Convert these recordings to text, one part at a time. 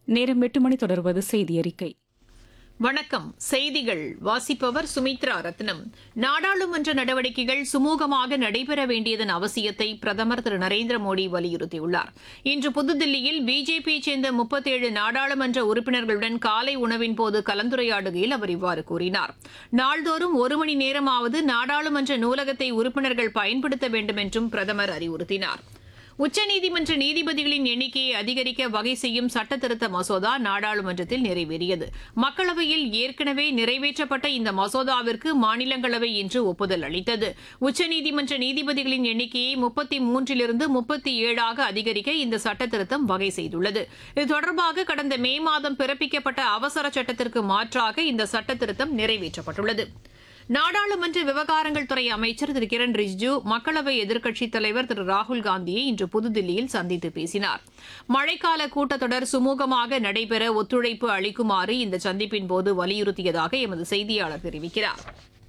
நேரம் எட்டு மணி தொடர்வது செய்தி அறிக்கை வணக்கம் செய்திகள் வாசிப்பவர் சுமித்ரா ரத்னம் நாடாளுமன்ற நடவடிக்கைகள் சுமூகமாக நடைபெற வேண்டியதன் அவசியத்தை பிரதமர் திரு நரேந்திர மோடி வலியுறுத்தியுள்ளார் இன்று புதுதில்லியில் பிஜேபியைச் சேர்ந்த முப்பத்தேழு நாடாளுமன்ற உறுப்பினர்களுடன் காலை உணவின் போது கலந்துரையாடுகையில் அவர் இவ்வாறு கூறினார் நாள்தோறும் ஒரு மணி நேரமாவது நாடாளுமன்ற நூலகத்தை உறுப்பினர்கள் பயன்படுத்த வேண்டும் என்றும் பிரதமர் அறிவுறுத்தினார் உச்சநீதிமன்ற நீதிபதிகளின் எண்ணிக்கையை அதிகரிக்க வகை செய்யும் சட்டத்திருத்த மசோதா நாடாளுமன்றத்தில் நிறைவேறியது மக்களவையில் ஏற்கனவே நிறைவேற்றப்பட்ட இந்த மசோதாவிற்கு மாநிலங்களவை இன்று ஒப்புதல் அளித்தது உச்சநீதிமன்ற நீதிபதிகளின் எண்ணிக்கையை முப்பத்தி மூன்றிலிருந்து முப்பத்தி ஏழாக அதிகரிக்க இந்த சட்டத்திருத்தம் வகை செய்துள்ளது இது தொடர்பாக கடந்த மே மாதம் பிறப்பிக்கப்பட்ட அவசர சட்டத்திற்கு மாற்றாக இந்த சட்டத்திருத்தம் நிறைவேற்றப்பட்டுள்ளது நாடாளுமன்ற விவகாரங்கள் துறை அமைச்சர் திரு கிரண் ரிஜிஜு மக்களவை எதிர்க்கட்சித் தலைவர் திரு ராகுல் காந்தியை இன்று புதுதில்லியில் சந்தித்து பேசினார் மழைக்கால கூட்டத்தொடர் சுமூகமாக நடைபெற ஒத்துழைப்பு அளிக்குமாறு இந்த சந்திப்பின் போது வலியுறுத்தியதாக எமது செய்தியாளர் தெரிவிக்கிறார்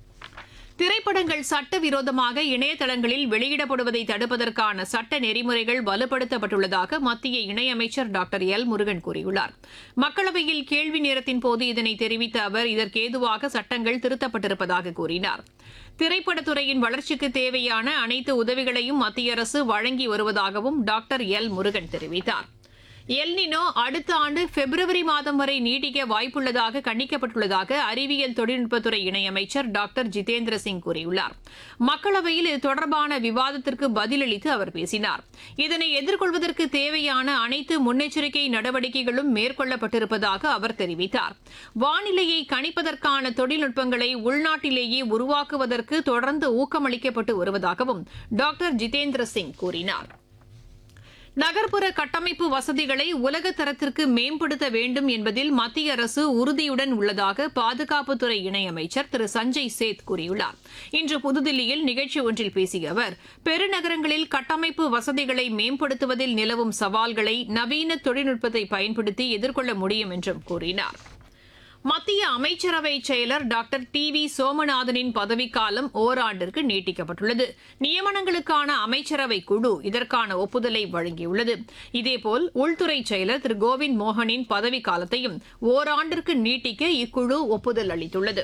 திரைப்படங்கள் சட்டவிரோதமாக இணையதளங்களில் வெளியிடப்படுவதை தடுப்பதற்கான சட்ட நெறிமுறைகள் வலுப்படுத்தப்பட்டுள்ளதாக மத்திய இணையமைச்சர் டாக்டர் எல் முருகன் கூறியுள்ளார் மக்களவையில் கேள்வி நேரத்தின் போது இதனை தெரிவித்த அவர் இதற்கேதுவாக சட்டங்கள் திருத்தப்பட்டிருப்பதாக கூறினார் திரைப்படத்துறையின் வளர்ச்சிக்கு தேவையான அனைத்து உதவிகளையும் மத்திய அரசு வழங்கி வருவதாகவும் டாக்டர் எல் முருகன் தெரிவித்தார் எல்னினோ அடுத்த ஆண்டு பிப்ரவரி மாதம் வரை நீடிக்க வாய்ப்புள்ளதாக கணிக்கப்பட்டுள்ளதாக அறிவியல் தொழில்நுட்பத்துறை இணையமைச்சர் டாக்டர் ஜிதேந்திர சிங் கூறியுள்ளார் மக்களவையில் இது தொடர்பான விவாதத்திற்கு பதிலளித்து அவர் பேசினார் இதனை எதிர்கொள்வதற்கு தேவையான அனைத்து முன்னெச்சரிக்கை நடவடிக்கைகளும் மேற்கொள்ளப்பட்டிருப்பதாக அவர் தெரிவித்தார் வானிலையை கணிப்பதற்கான தொழில்நுட்பங்களை உள்நாட்டிலேயே உருவாக்குவதற்கு தொடர்ந்து ஊக்கமளிக்கப்பட்டு வருவதாகவும் டாக்டர் ஜிதேந்திர சிங் கூறினார் நகர்ப்புற கட்டமைப்பு வசதிகளை உலக தரத்திற்கு மேம்படுத்த வேண்டும் என்பதில் மத்திய அரசு உறுதியுடன் உள்ளதாக பாதுகாப்புத்துறை இணையமைச்சர் திரு சஞ்சய் சேத் கூறியுள்ளார் இன்று புதுதில்லியில் நிகழ்ச்சி ஒன்றில் பேசிய அவர் பெருநகரங்களில் கட்டமைப்பு வசதிகளை மேம்படுத்துவதில் நிலவும் சவால்களை நவீன தொழில்நுட்பத்தை பயன்படுத்தி எதிர்கொள்ள முடியும் என்றும் கூறினார் மத்திய அமைச்சரவை செயலர் டாக்டர் டி வி சோமநாதனின் பதவிக்காலம் ஓராண்டிற்கு நீட்டிக்கப்பட்டுள்ளது நியமனங்களுக்கான அமைச்சரவை குழு இதற்கான ஒப்புதலை வழங்கியுள்ளது இதேபோல் உள்துறை செயலர் திரு கோவிந்த் மோகனின் பதவிக்காலத்தையும் ஓராண்டிற்கு நீட்டிக்க இக்குழு ஒப்புதல் அளித்துள்ளது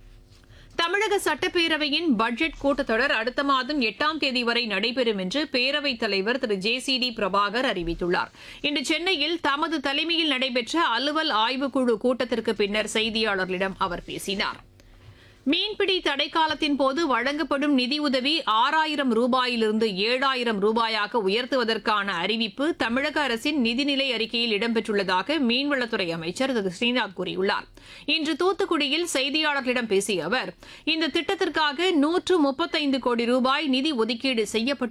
தமிழக சட்டப்பேரவையின் பட்ஜெட் கூட்டத்தொடர் அடுத்த மாதம் எட்டாம் தேதி வரை நடைபெறும் என்று பேரவைத் தலைவர் Thiru J C D Prabhakar அறிவித்துள்ளார் இன்று சென்னையில் தமது தலைமையில் நடைபெற்ற அலுவல் ஆய்வுக்குழு கூட்டத்திற்கு பின்னர் செய்தியாளர்களிடம் அவர் பேசினார் மீன்பிடி தடைக்காலத்தின் போது வழங்கப்படும் நிதியுதவி ஆறாயிரம் ரூபாயிலிருந்து ஏழாயிரம் ரூபாயாக உயர்த்துவதற்கான அறிவிப்பு தமிழக அரசின் நிதிநிலை அறிக்கையில் இடம்பெற்றுள்ளதாக மீன்வளத்துறை அமைச்சர் திரு ஸ்ரீநாத் கூறியுள்ளார் இன்று தூத்துக்குடியில் செய்தியாளர்களிடம் பேசிய அவர் இந்த திட்டத்திற்காக நூற்று முப்பத்தைந்து கோடி ரூபாய் நிதி ஒதுக்கீடு செய்யப்பட்டு